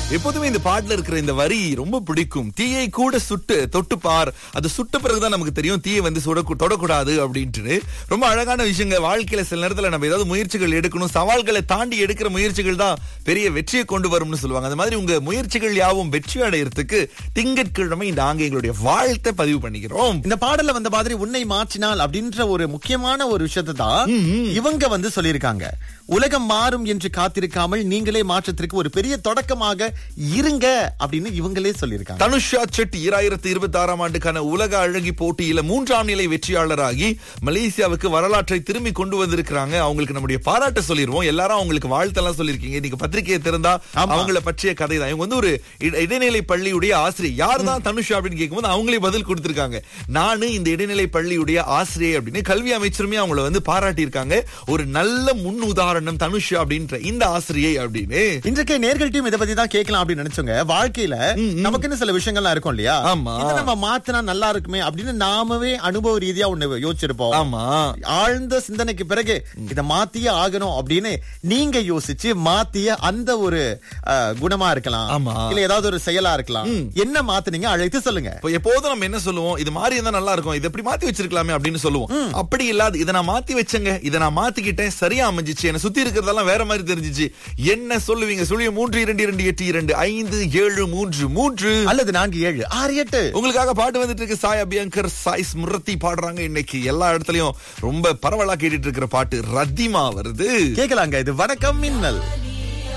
எப்போதுமே இந்த பாட்டுல இருக்கிற இந்த வரி ரொம்ப பிடிக்கும் தீயை கூட சுட்டு தொட்டு பார் அது சுட்ட பிறகுதான் நமக்கு தெரியும் தீயை வந்து சுட தொடக்கூடாது அப்படின்ட்டு ரொம்ப அழகான விஷயங்க வாழ்க்கையில சில நேரத்துல நம்ம ஏதாவது முயற்சிகள் எடுக்கணும் சவால்களை தாண்டி எடுக்கிற முயற்சிகள் தான் பெரிய வெற்றியை கொண்டு வரும்னு சொல்லுவாங்க அந்த மாதிரி உங்க முயற்சிகள் யாவும் வெற்றி அடையறதுக்கு திங்கட்கிழமை நாங்க எங்களுடைய வாழ்த்தை பதிவு பண்ணிக்கிறோம் இந்த பாடல்ல வந்த மாதிரி உன்னை மாற்றினால் அப்படின்ற ஒரு முக்கியமான ஒரு விஷயத்தை தான் இவங்க வந்து சொல்லியிருக்காங்க உலகம் மாறும் என்று காத்திருக்காமல் நீங்களே மாற்றத்திற்கு ஒரு பெரிய தொடக்கமாக இருங்க அப்படின்னு இவங்களே சொல்லியிருக்காங்க தனுஷா செட்டி இராயிரத்தி இருபத்தி ஆறாம் ஆண்டுக்கான உலக அழகி போட்டியில மூன்றாம் நிலை வெற்றியாளராகி மலேசியாவுக்கு வரலாற்றை திரும்பி கொண்டு வந்திருக்கிறாங்க அவங்களுக்கு நம்முடைய பாராட்ட சொல்லிடுவோம் எல்லாரும் அவங்களுக்கு வாழ்த்தெல்லாம் சொல்லியிருக்கீங்க நீங்க பத்திரிகையை திறந்தா ஆமா. அவங்கள பற்றிய கதை தான் இவங்க வந்து ஒரு இட- இடைநிலை பள்ளியுடைய ஆசிரியர் யார் தான் தனுஷா அப்படின்னு கேட்கும்போது அவங்களே பதில் கொடுத்திருக்காங்க நானு இந்த இடைநிலை பள்ளியுடைய ஆசிரியை அப்படின்னு கல்வி அமைச்சருமே அவங்கள வந்து பாராட்டி இருக்காங்க ஒரு நல்ல முன் உதாரணம் தனுஷா அப்படின்ற இந்த ஆசிரியை அப்படின்னு இன்றைக்கு நேர்கள்ட்டையும் இதை பத்தி தான் கேட்கலாம் அப்படின்னு நினைச்சோங்க வாழ்க்கையில நமக்குன்னு சில விஷயங்கள்லாம் இருக்கும் இல்லையா ஆமா. இதை நம்ம மாத்தினா நல்லா இருக்குமே அப்படின்னு நாமவே அனுபவ ரீதியா ஒண்ணு யோசிச்சிருப்போம் ஆமா ஆழ்ந்த சிந்தனைக்கு பிறகு இத மாத்தியே ஆகணும் அப்படின்னு நீங்க யோசிச்சு மாத்திய அந்த ஒரு அஹ், குணமா இருக்கலாம் ஆமா. இல்ல ஏதாவது ஒரு செயலா இருக்கலாம் என்ன மாத்துனீங்க அழைத்து சொல்லுங்க இப்போ எப்போதும் நம்ம என்ன சொல்லுவோம் இது மாதிரி இருந்தா நல்லா இருக்கும் இது எப்படி மாத்தி வச்சிருக்கலாமே அப்படின்னு சொல்லுவோம் அப்படி இல்லாத இதை நான் மாத்தி வச்சேங்க இதை நான் மாத்திக்கிட்டேன் சரியா அமைஞ்சிச்சு என்ன சுத்தி இருக்கிறதெல்லாம் வேற மாதிரி தெரிஞ்சிச்சு என்ன சொல்லுவீங்க சொல்லுவீங்க மூன்று இரண்டு இரண்டு எட்டு இரண்டு ஐந்து ஏழு மூன்று மூன்று அல்லது நான்கு ஏழு ஆறு எட்டு உங்களுக்காக பாட்டு வந்துட்டு இருக்கு சாய் அபியங்கர் சாய் ஸ்மிருதி பாடுறாங்க இன்னைக்கு எல்லா இடத்துலயும் ரொம்ப பரவலா கேட்டுட்டு இருக்கிற பாட்டு ரத்திமா வருது கேட்கலாங்க இது வணக்கம் மின்னல்